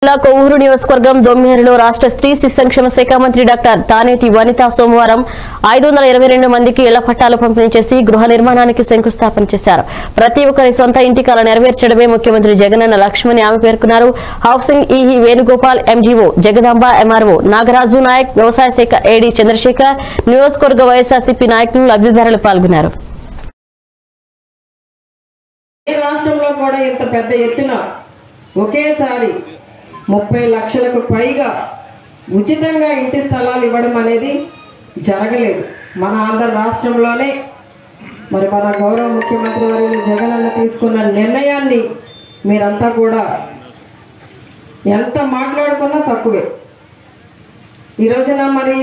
జిల్లా కొవ్వూరు నియోజకవర్గం దొమ్మేరులో రాష్ట్ర స్త్రీ శిశు సంక్షేమ శాఖ మంత్రి డాక్టర్ తానేటి వనిత సోమవారం ఐదు వందల ఇరవై రెండు మందికి ఇళ్ల పట్టాలు పంపిణీ చేసి గృహ నిర్మాణానికి శంకుస్థాపన చేశారు ప్రతి ఒక్కరి సొంత ఇంటి కల నెరవేర్చడమే ముఖ్యమంత్రి జగనన్న లక్ష్మణి ఆమె పేర్కొన్నారు housing EE Venugopal MDO Jagadamba MRO Nagaraju Nayak వ్యవసాయ శాఖ ఏడీ చంద్రశేఖర్ నియోజకవర్గ వైఎస్ఆర్సీపీ నాయకులు లబ్ధిదారులు పాల్గొన్నారు ఏ రాష్ట్రంలో కూడా ఇంత పెద్ద ఎత్తున ఒకేసారి ముప్పై లక్షలకు పైగా ఉచితంగా ఇంటి స్థలాలు ఇవ్వడం అనేది జరగలేదు మన ఆంధ్ర రాష్ట్రంలోనే మరి మన గౌరవ ముఖ్యమంత్రి వర్యులు జగనన్న తీసుకున్న నిర్ణయాన్ని మీరంతా కూడా ఎంత మాట్లాడుకున్నా తక్కువే ఈ రోజున మరి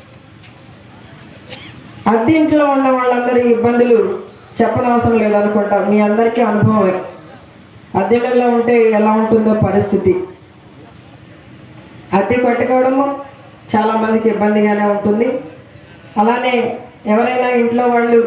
అద్దెంట్లో ఉన్న వాళ్ళందరి ఇబ్బందులు చెప్పనవసరం లేదనుకుంటా మీ అందరికీ అనుభవమే అద్దెలలో ఉంటే ఎలా ఉంటుందో పరిస్థితి అద్దె కట్టుకోవడము చాలా మందికి ఇబ్బందిగానే ఉంటుంది అలానే ఎవరైనా ఇంట్లో వాళ్ళు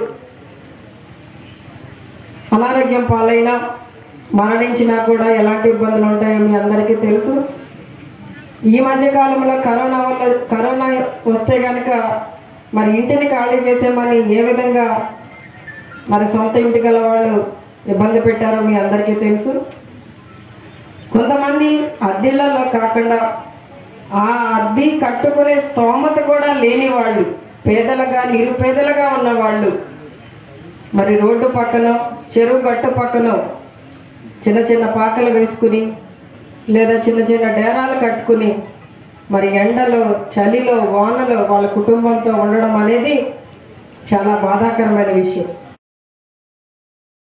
అనారోగ్యం పాలైనా మరణించినా కూడా ఎలాంటి ఇబ్బందులు ఉంటాయో మీ అందరికీ తెలుసు ఈ మధ్య కాలంలో కరోనా వల్ల కరోనా వస్తే గనక మరి ఇంటిని ఖాళీ చేసేమని ఏ విధంగా మరి సొంత ఇంటి గల వాళ్ళు ఇబ్బంది పెట్టారో మీ అందరికీ తెలుసు కొంతమంది అద్దెలలో కాకుండా ఆ అద్దె కట్టుకునే స్తోమత కూడా లేని వాళ్ళు పేదలుగా నిరుపేదలుగా ఉన్న వాళ్ళు మరి రోడ్డు పక్కన చెరువు గట్టు పక్కన చిన్న చిన్న పాకలు వేసుకుని లేదా చిన్న చిన్న డేరాలు కట్టుకుని మరి ఎండలో చలిలో వానలో వాళ్ళ కుటుంబంతో ఉండడం అనేది చాలా బాధాకరమైన విషయం